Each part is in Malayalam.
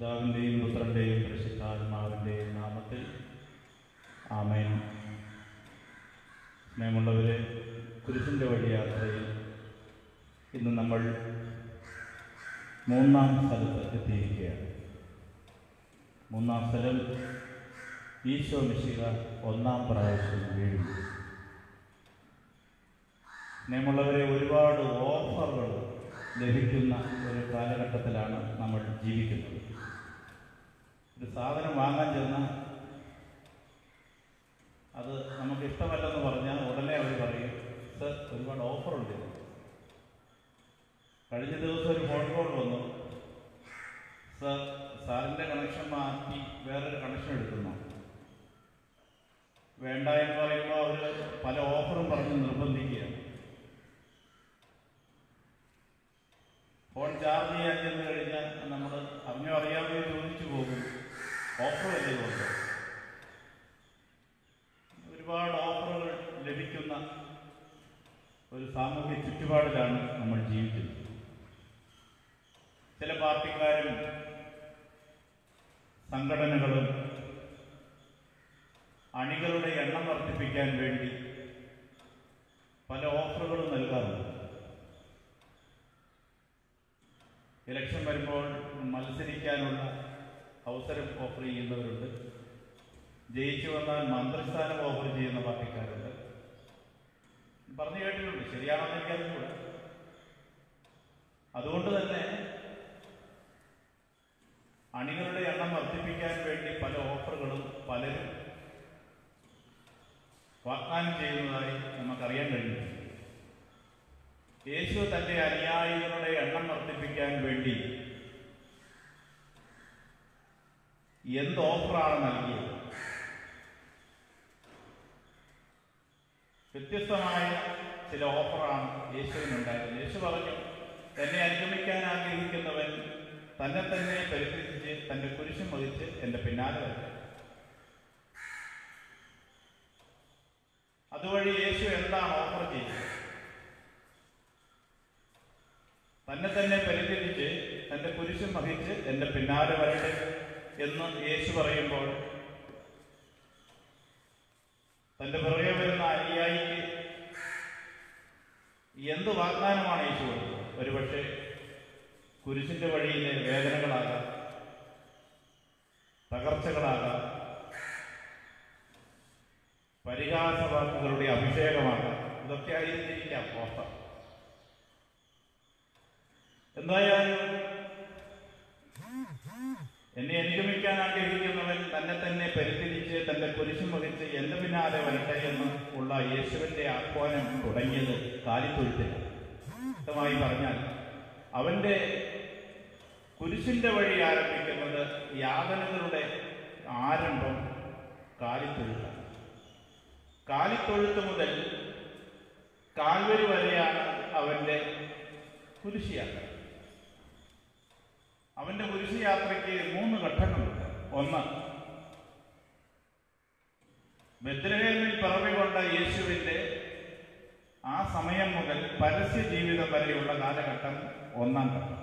പിതാവിൻ്റെയും പുത്രൻ്റെയും പരിശുദ്ധാത്മാവിൻ്റെയും നാമത്തിൽ ആമേൻ സ്നേഹമുള്ളവരെ കുരിശിൻ്റെ വഴിയാത്രയിൽ ഇന്ന് നമ്മൾ മൂന്നാം സ്ഥലത്ത് എത്തിയിരിക്കുകയാണ് മൂന്നാം സ്ഥലം ഈശോ മിശിക ഒന്നാം പ്രാവശ്യം വീഴും സ്നേഹമുള്ളവരെ ഒരുപാട് ഓഫറുകൾ ലഭിക്കുന്ന ഒരു കാലഘട്ടത്തിലാണ് നമ്മൾ ജീവിക്കുന്നത് ഒരു സാധനം വാങ്ങാൻ ചെന്നാൽ അത് നമുക്ക് ഇഷ്ടമല്ലെന്ന് പറഞ്ഞാൽ ഉടനെ അവർ പറയും സർ ഒരുപാട് ഓഫറുണ്ട് ഇതിന്." കഴിഞ്ഞ ദിവസം ഒരു ഫോൺ കോൾ വന്നു സർ സാറിൻ്റെ കണക്ഷൻ മാറ്റി വേറൊരു കണക്ഷൻ എടുക്കുന്നു വേണ്ട എന്ന് പറയുമ്പോൾ അവർ പല ഓഫറും പറഞ്ഞ് നിർബന്ധിക്കുകയാണ് ഫോൺ ചാർജ് ചെയ്യാൻ ചെന്ന് കഴിഞ്ഞാൽ നമ്മൾ അറിഞ്ഞോ അറിയാതെയോ ചോദിച്ചു പോകും ഓഫർ വലിയ കൊണ്ട് ഒരുപാട് ഓഫറുകൾ ലഭിക്കുന്ന ഒരു സാമൂഹ്യ ചുറ്റുപാടിലാണ് നമ്മൾ ജീവിക്കുന്നത് ചില പാർട്ടിക്കാരും സംഘടനകളും അണികളുടെ എണ്ണം വർദ്ധിപ്പിക്കാൻ വേണ്ടി പല ഓഫറുകളും നൽകാറുണ്ട് ഇലക്ഷൻ വരുമ്പോൾ മത്സരിക്കാനുള്ള അവസരം ഓഫർ ചെയ്യുന്നവരുണ്ട് ജയിച്ചു വന്നാൽ മന്ത്രിസ്ഥാനം ഓഫർ ചെയ്യുന്ന പാർട്ടിക്കാരുണ്ട് പറഞ്ഞു കേട്ടിട്ടുണ്ട് ശരിയാണെന്ന് എനിക്കറിഞ്ഞൂടാ അതുകൊണ്ട് തന്നെ അണികളുടെ എണ്ണം വർദ്ധിപ്പിക്കാൻ വേണ്ടി പല ഓഫറുകളും പലരും വാഗ്ദാനം ചെയ്യുന്നതായി നമുക്കറിയാൻ കഴിയും യേശു തന്റെ അനുയായികളുടെ എണ്ണം വർദ്ധിപ്പിക്കാൻ വേണ്ടി എന്ത് ഓഫറാണ് നൽകിയത് വ്യത്യസ്തമായ ചില ഓഫറാണ് യേശുവിനുണ്ടായത് യേശു പറഞ്ഞു എന്നെ അനുഗമിക്കാൻ ആഗ്രഹിക്കുന്നവൻ തന്നെ തന്നെ പരിഹരിച്ച് തന്റെ കുരിശും വഹിച്ച് എന്റെ പിന്നാലെ വരും അതുവഴി യേശു എന്താണ് ഓഫർ ചെയ്യുന്നത് തന്നെ തന്നെ പരിഹരിച്ച് തന്റെ കുരിശും വഹിച്ച് എന്റെ പിന്നാലെ വരട്ടെ എന്ന് യേശു പറയുമ്പോൾ തന്റെ പിറകെ വരുന്ന അനുയായിക്ക് എന്ത് വാഗ്ദാനമാണ് യേശു കൊടുത്തത് ഒരുപക്ഷെ കുരിശിന്റെ വഴിയിലെ വേദനകളാകാം തകർച്ചകളാകാം പരിഹാസവാക്കുകളുടെ അഭിഷേകമാകാം ഇതൊക്കെ ആയിരുന്നിരിക്കാം ഓഫർ എന്തായാലും എന്നെ അനുഗമിക്കാൻ ആഗ്രഹിക്കുന്നവൻ തന്നെ തന്നെ പരിത്തിരിച്ച് തന്റെ കുരിശും വഹിച്ച് എന്റെ പിന്നാലെ വരട്ടെ എന്ന് ഉള്ള യേശുവിന്റെ ആഹ്വാനം തുടങ്ങിയത് കാലിത്തൊഴുത്തിൽ വ്യക്തമായി പറഞ്ഞാൽ അവന്റെ കുരിശിന്റെ വഴി ആരംഭിക്കുന്നത് യാതനകളുടെ ആരംഭം കാലിത്തൊഴുത്താണ് കാലിത്തൊഴുത്ത് മുതൽ കാൽവരി വരെയാണ് അവന്റെ കുരിശിയാത്ര അവന്റെ കുരിശുയാത്രയ്ക്ക് മൂന്ന് ഘട്ടങ്ങളുണ്ട് ഒന്ന് ബദ്രഹേമിൽ പിറവികൊണ്ട യേശുവിന്റെ ആ സമയം മുതൽ പരസ്യ ജീവിതം വരെയുള്ള കാലഘട്ടം ഒന്നാം ഘട്ടം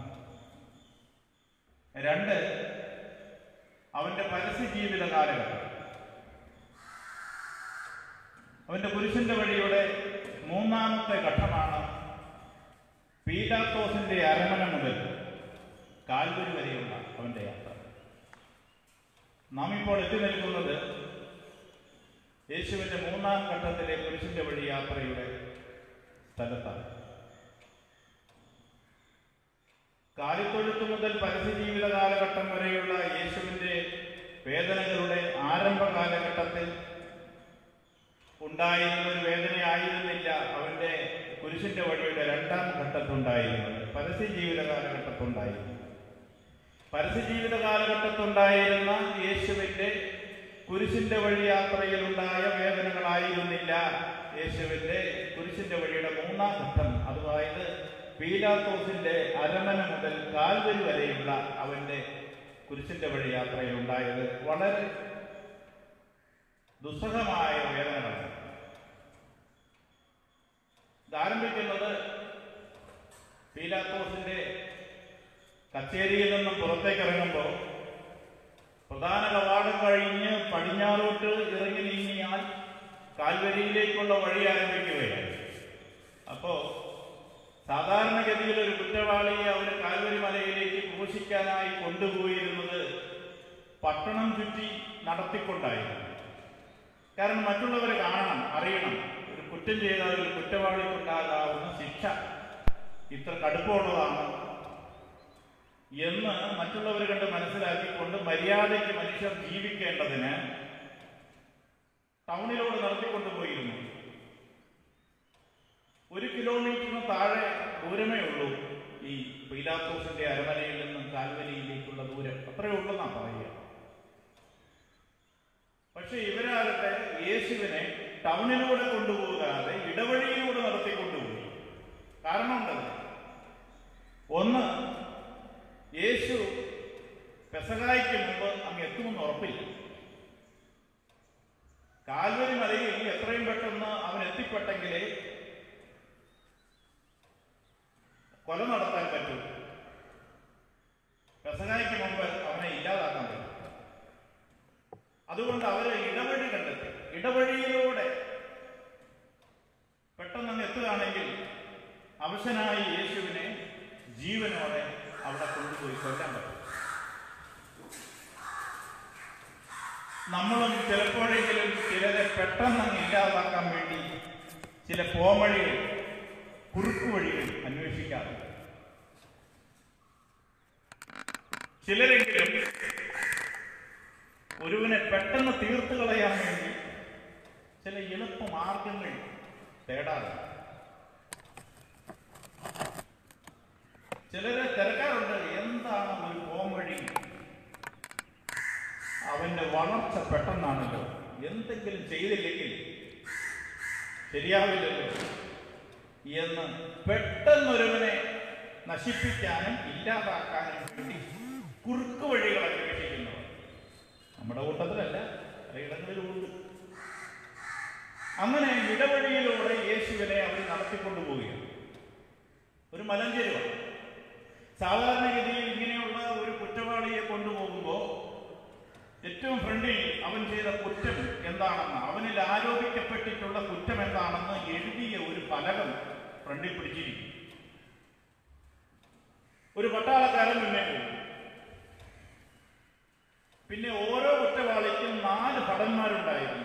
രണ്ട് അവന്റെ പരസ്യ ജീവിത കാലഘട്ടം അവന്റെ പുരുഷന്റെ വഴിയുടെ മൂന്നാമത്തെ ഘട്ടമാണ് പീലാത്തോസിന്റെ അരമന മുതൽ കാൽവരി വരെയുള്ള അവന്റെ യാത്ര നാം ഇപ്പോൾ എത്തി നിൽക്കുന്നത് യേശുവിന്റെ മൂന്നാം ഘട്ടത്തിലെ പുരുഷന്റെ വഴി യാത്രയുടെ സ്ഥലത്താണ് കാലിത്തൊഴുത്ത് മുതൽ പരസ്യജീവിത കാലഘട്ടം വരെയുള്ള യേശുവിന്റെ വേദനകളുടെ ആരംഭ കാലഘട്ടത്തിൽ ഉണ്ടായിരുന്ന ഒരു വേദനയായിരുന്നില്ല അവന്റെ കുരിശിന്റെ വഴിയുടെ രണ്ടാം ഘട്ടത്തുണ്ടായിരുന്നത് പരസ്യജീവിത കാലഘട്ടത്തുണ്ടായിരുന്നു പരസ്യജീവിത കാലഘട്ടത്തുണ്ടായിരുന്ന യേശുവിന്റെ കുരിശിന്റെ വഴി യാത്രയിലുണ്ടായ വേദനകളായിരുന്നില്ല യേശുവിന്റെ കുരിശിന്റെ വഴിയുടെ മൂന്നാം ഘട്ടം അതായത് പീലാത്തോസിന്റെ അരമന മുതൽ കാൽവരി വരെയുള്ള അവന്റെ കുരിശിന്റെ വഴി യാത്രയിൽ ഉണ്ടായത് വളരെ ദുസ്സഹമായ വേദനകളാണ് ഇത് ആരംഭിക്കുന്നത് പീലാത്തോസിന്റെ കച്ചേരിയിൽ നിന്നും പുറത്തേക്ക് ഇറങ്ങുമ്പോൾ പ്രധാന കവാടം കഴിഞ്ഞ് പടിഞ്ഞാറോട്ട് ഇറങ്ങി നീങ്ങിയാൽ കാൽവരിയിലേക്കുള്ള വഴി ആരംഭിക്കുകയാണ് അപ്പോ സാധാരണഗതിയിൽ ഒരു കുറ്റവാളിയെ അവന് കാൽവരി മലയിലേക്ക് ക്രൂശിക്കാനായി കൊണ്ടുപോയിരുന്നത് പട്ടണം ചുറ്റി നടത്തിക്കൊണ്ടായിരുന്നു കാരണം മറ്റുള്ളവരെ കാണണം അറിയണം ഒരു കുറ്റം ചെയ്താൽ ഒരു കുറ്റവാളിക്കുണ്ടാകാവുന്ന ശിക്ഷ ഇത്ര കടുപ്പമുള്ളതാണ് എന്ന് മറ്റുള്ളവർ കണ്ട് മനസ്സിലാക്കിക്കൊണ്ട് മര്യാദയ്ക്ക് മനുഷ്യർ ജീവിക്കേണ്ടതിന് ടൗണിലൂടെ നടത്തിക്കൊണ്ടുപോയിരുന്നു ഒരു കിലോമീറ്ററിന് താഴെ ദൂരമേ ഉള്ളൂ ഈ പീലാത്തോസിന്റെ അരമനയിൽ നിന്നും കാൽവരിയിലേക്കുള്ള ദൂരം അത്രയേ ഉള്ളൂ നാം പറയുക പക്ഷെ ഇവരാകട്ടെ യേശുവിനെ ടൗണിലൂടെ കൊണ്ടുപോകാതെ ഇടവഴിയിലൂടെ നടത്തിക്കൊണ്ടുപോയി കാരണം ഉണ്ടല്ലോ ഒന്ന് യേശു പെസകായ്ക്ക് മുമ്പ് അങ്ങ് എത്തുമെന്ന് ഉറപ്പില്ല കാൽവരി മലയിൽ എത്രയും പെട്ടെന്ന് അവൻ എത്തിപ്പെട്ടെങ്കിലേ കൊല നടത്താൻ പറ്റൂ പെസകായ്ക്ക് മുമ്പ് അവനെ ഇല്ലാതാക്കാൻ പറ്റും അതുകൊണ്ട് അവര് ഇടവഴി കണ്ടെത്തി ഇടവഴിയിലൂടെ പെട്ടെന്ന് അങ്ങ് എത്തുകയാണെങ്കിൽ അവശനായ യേശുവിനെ ജീവനോടെ അവിടെ കൊണ്ടുപോയി കൊല്ലാൻ പറ്റും നമ്മളും ചിലപ്പോഴെങ്കിലും ചിലരെ പെട്ടെന്ന് അങ്ങ് ഇല്ലാതാക്കാൻ വേണ്ടി ചില പോംവഴികൾ കുറുക്കു വഴികൾ അന്വേഷിക്കാറുണ്ട് ചിലരെങ്കിലും ഒരുവനെ പെട്ടെന്ന് തീർത്തു കളയാൻ വേണ്ടി ചില എളുപ്പ മാർഗങ്ങൾ തേടാറുണ്ട് ചിലരെ തിരക്കാറുണ്ട് എന്താണ് ഒരു പോംവഴി അവന്റെ വളർച്ച പെട്ടെന്നാണല്ലോ എന്തെങ്കിലും ചെയ്തില്ലെങ്കിൽ ശരിയാവില്ലല്ലോ എന്ന് പെട്ടെന്നൊരുവനെ നശിപ്പിക്കാനും ഇല്ലാതാക്കാനും വേണ്ടി കുറുക്ക് വഴികൾ അന്വേഷിക്കുന്നവർ നമ്മുടെ കൂട്ടത്തിലല്ല ഇടങ്ങളിലുമുണ്ട് അങ്ങനെ ഇടവഴിയിലൂടെ യേശുവിനെ അവർ നടത്തിക്കൊണ്ടുപോവുകയാണ് ഒരു മലഞ്ചെരുവാണ് സാധാരണഗതിയിൽ ഇങ്ങനെയുള്ള ഒരു കുറ്റവാളിയെ കൊണ്ടുപോകുമ്പോൾ ഏറ്റവും ഫ്രണ്ടിൽ അവൻ ചെയ്ത കുറ്റം എന്താണെന്ന് അവനിൽ ആരോപിക്കപ്പെട്ടിട്ടുള്ള കുറ്റം എന്താണെന്ന് എഴുതിയ ഒരു ഫലകം ഫ്രണ്ടിൽ പിടിച്ചിരിക്കും ഒരു പട്ടാളക്കാരൻ മുന്നേ പോകും പിന്നെ ഓരോ കുറ്റവാളിക്കും നാല് ഭടന്മാരുണ്ടായിരുന്നു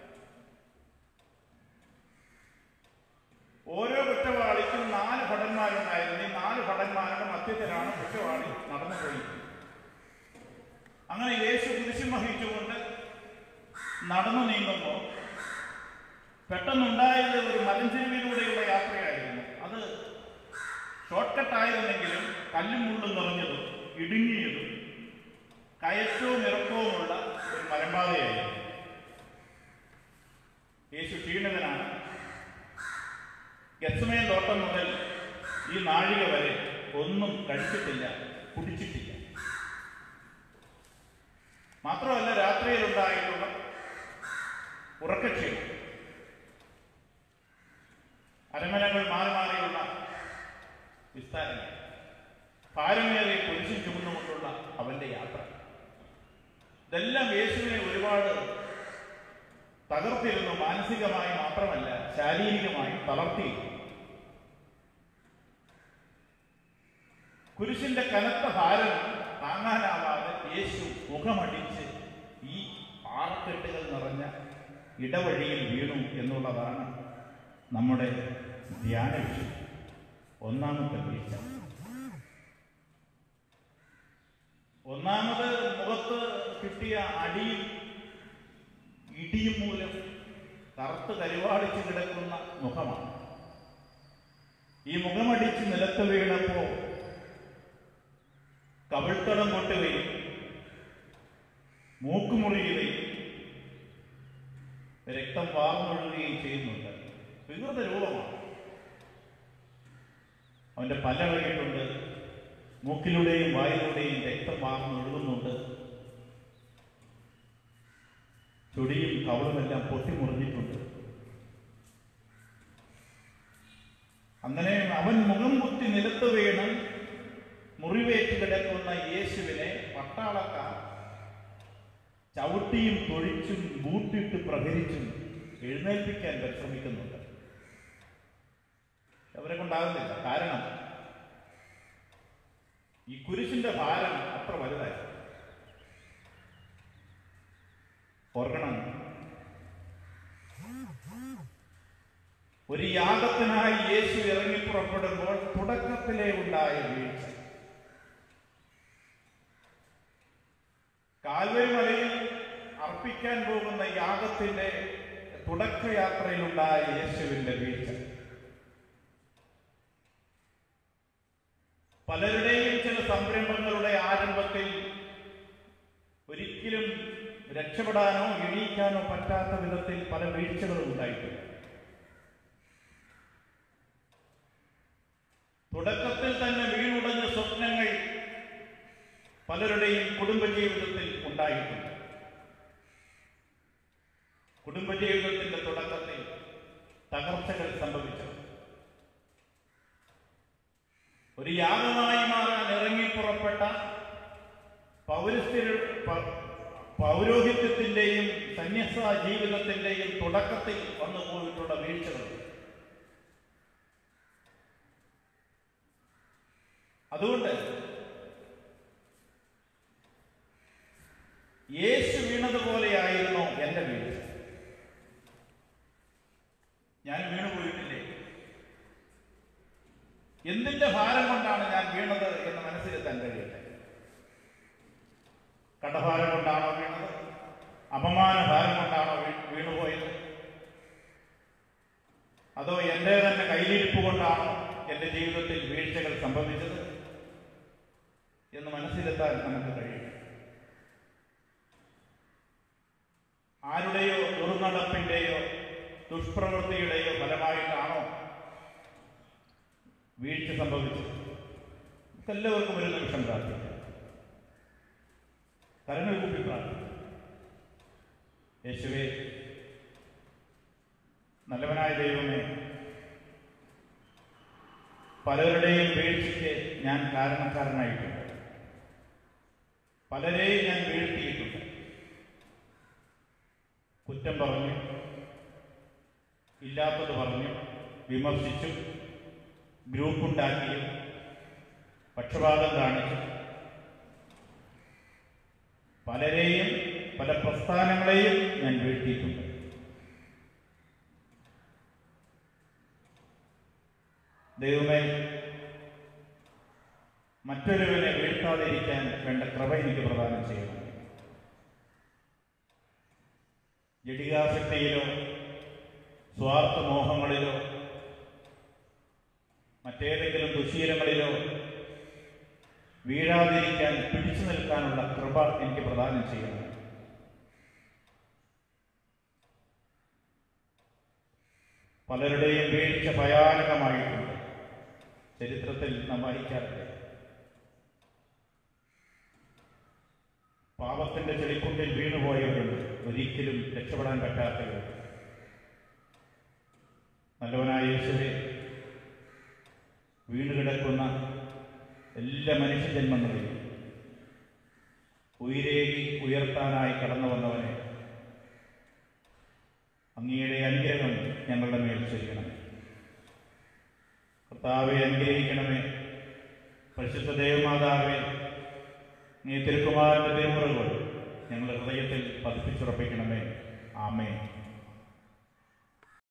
ഓരോ കുറ്റവാളിക്കും നാല് ഭടന്മാരുണ്ടായിരുന്നു ഈ നാല് ഭടന്മാരുടെ മധ്യത്തിലാണ് കുറ്റവാളി നടന്നു പോയി അങ്ങനെ യേശു കുരിശും വഹിച്ചുകൊണ്ട് നടന്നു നീങ്ങുമ്പോൾ പെട്ടെന്നുണ്ടായത് ഒരു മലഞ്ചെരുവിലൂടെയുള്ള യാത്രയായിരുന്നു അത് ഷോർട്ട് കട്ടായിരുന്നെങ്കിലും കല്ലും മുള്ളും നിറഞ്ഞതും ഇടുങ്ങിയതും കയറ്റവും ഇറക്കവുമുള്ള ഒരു മലമ്പാതയായിരുന്നു യേശു ക്ഷീണിതനാണ് ഗസ്മയ തോട്ടം മുതൽ ഈ നാഴിക വരെ ഒന്നും കഴിച്ചിട്ടില്ല കുടിച്ചിട്ടില്ല മാത്രമല്ല രാത്രിയിലുണ്ടായിട്ടുള്ള ഉറക്കക്ഷീണം അരമനകൾ മാറി മാറിയുള്ള വിസ്താരങ്ങൾ ഭാരമേറിയ കുരിശും ചുമന്നുകൊണ്ടുള്ള അവന്റെ യാത്ര ഇതെല്ലാം യേശുവിനെ ഒരുപാട് തകർത്തിരുന്നു മാനസികമായി മാത്രമല്ല ശാരീരികമായും തളർത്തി കുരിശിന്റെ കനത്ത ഭാരം താങ്ങാനാവാതെ യേശു മുഖമടിച്ച് ഈ പാറക്കെട്ടുകൾ നിറഞ്ഞ ഇടവഴിയിൽ വീണു എന്നുള്ളതാണ് നമ്മുടെ ധ്യാന വിഷയം ഒന്നാമത്തെ വീഴ്ച ഒന്നാമത് മുഖത്ത് കിട്ടിയ അടിയും ഇടിയും മൂലം കറുത്ത് കരുവാടിച്ച് കിടക്കുന്ന മുഖമാണ് ഈ മുഖമടിച്ച് നിലത്ത് വീണപ്പോ കവിൾത്തടം പൊട്ടുകയും മൂക്കുമുറിയുകയും രക്തം വാർന്നൊഴുകുകയും ചെയ്യുന്നുണ്ട് വികൃത രൂപമാണ് അവന്റെ പല്ലഴകിട്ടുണ്ട് മൂക്കിലൂടെയും വായിലൂടെയും രക്തം വാർന്നൊഴുകുന്നുണ്ട് ചൊടിയും കവളുമെല്ലാം പൊട്ടിമുറിഞ്ഞിട്ടുണ്ട് അങ്ങനെ അവൻ മുഖം കുത്തി നിലത്ത് വീണ് മുറിവേറ്റ് കിടക്കുന്ന യേശുവിനെ പട്ടാളക്കാർ ചവിട്ടിയും തൊഴിച്ചും ബൂട്ടിട്ട് പ്രഹരിച്ചും എഴുന്നേൽപ്പിക്കാൻ പരിശ്രമിക്കുന്നുണ്ട് അവരെ കൊണ്ടാകുന്നില്ല കാരണം ഈ കുരിശിന്റെ ഭാരം അത്ര വലുതായി ഓർക്കണം ഒരു യാഗത്തിനായി യേശു ഇറങ്ങി പുറപ്പെടുമ്പോൾ തുടക്കത്തിലേ ഉണ്ടായ വീഴ്ച കാൽവരി മലയിൽ അർപ്പിക്കാൻ പോകുന്ന യാഗത്തിന്റെ തുടക്കയാത്രയിലുണ്ടായ യേശുവിന്റെ വീഴ്ച പലരുടെയും ചില സംരംഭങ്ങളുടെ ആരംഭത്തിൽ ഒരിക്കലും രക്ഷപ്പെടാനോ എണീക്കാനോ പറ്റാത്ത വിധത്തിൽ പല വീഴ്ചകളും ഉണ്ടായിട്ടുണ്ട് തുടക്കത്തിൽ തന്നെ വീണുടഞ്ഞ സ്വപ്നങ്ങൾ പലരുടെയും കുടുംബജീവിതത്തിൽ ഉണ്ടായിട്ടുണ്ട് കുടുംബജീവിതത്തിന്റെ തുടക്കത്തിൽ തകർച്ചകൾ സംഭവിച്ചു ഒരു യാഗമായി മാറാൻ ഇറങ്ങി പുറപ്പെട്ട പൗരസ്ഥ പൗരോഹിത്യത്തിന്റെയും സന്യസ ജീവിതത്തിന്റെയും തുടക്കത്തിൽ വന്നു പോയിട്ടുള്ള വീഴ്ചകൾ അതുകൊണ്ട് യേശു വീണതുപോലെയായിരുന്നു എന്റെ വീഴ്ച ഞാൻ വീണുപോയിട്ടില്ലേ എന്തിന്റെ ഭാരം കൊണ്ടാണ് ഞാൻ വീണത് എന്ന് മനസ്സിലെത്താൻ കഴിയട്ടെ കടഭാരം കൊണ്ടാണോ വീണത് അപമാന ഭാരം കൊണ്ടാണോ വീ- വീണുപോയത് അതോ എന്റെ തന്നെ കയ്യിലിരിപ്പ് കൊണ്ടാണോ എന്റെ ജീവിതത്തിൽ വീഴ്ചകൾ സംഭവിച്ചത് എന്ന് മനസ്സിലെത്താൻ നമുക്ക് കഴിയും ആരുടെയോ ദുർനടപ്പിന്റെയോ ദുഷ്പ്രവൃത്തിയുടെയോ ഫലമായിട്ടാണോ വീഴ്ച സംഭവിച്ചത് എല്ലാവർക്കും ഒരു നിമിഷം പ്രാർത്ഥിക്കാം കരങ്ങൾ കൂപ്പി പ്രാർത്ഥിക്കാം യേശുവേ നല്ലവനായ ദൈവമേ പലരുടെയും വീഴ്ചയ്ക്ക് ഞാൻ കാരണക്കാരനായിട്ടുണ്ട് പലരെയും ഞാൻ വീഴ്ത്തിയിട്ടുണ്ട് കുറ്റം പറഞ്ഞു ഇല്ലാത്തത് പറഞ്ഞു വിമർശിച്ചു ഗ്രൂപ്പുണ്ടാക്കിയും പക്ഷപാതം കാണിച്ചു പലരെയും പല പ്രസ്ഥാനങ്ങളെയും ഞാൻ വീഴ്ത്തിയിട്ടുണ്ട് ദൈവമേ മറ്റൊരുവനെ വീഴ്ത്താതിരിക്കാൻ വേണ്ട കൃപ എനിക്ക് പ്രദാനം ചെയ്യണം ജഡികാസക്തിയിലോ സ്വാർത്ഥ മോഹങ്ങളിലോ മറ്റേതെങ്കിലും ദുശീലങ്ങളിലോ വീഴാതിരിക്കാൻ പിടിച്ചു നിൽക്കാനുള്ള കൃപ എനിക്ക് പ്രദാനം ചെയ്യണം പലരുടെയും വീഴ്ച ഭയാനകമായിട്ടുണ്ട് ചരിത്രത്തിൽ നാം വായിക്കാറില്ല പാപത്തിന്റെ ചെളിക്കുണ്ടിൽ വീണുപോയവരുണ്ട് ഒരിക്കലും രക്ഷപ്പെടാൻ പറ്റാത്തവർ നല്ലവനായ യേശുവെ വീണുകിടക്കുന്ന എല്ലാ മനുഷ്യജന്മങ്ങളെയും ഉയരേകി ഉയർത്താനായി കടന്നു വന്നവനെ അങ്ങയുടെ അനുഗ്രഹം ഞങ്ങളുടെ മേൽ ചെയ്യണം കർത്താവെ അനുഗ്രഹിക്കണമേ പരിശുദ്ധ ദേവമാതാവെ നീ തിരുക്കുമാരന്റെ തിരുമുറകൾ ഞങ്ങളുടെ ഹൃദയത്തിൽ പതിപ്പിച്ചുറപ്പിക്കണമേ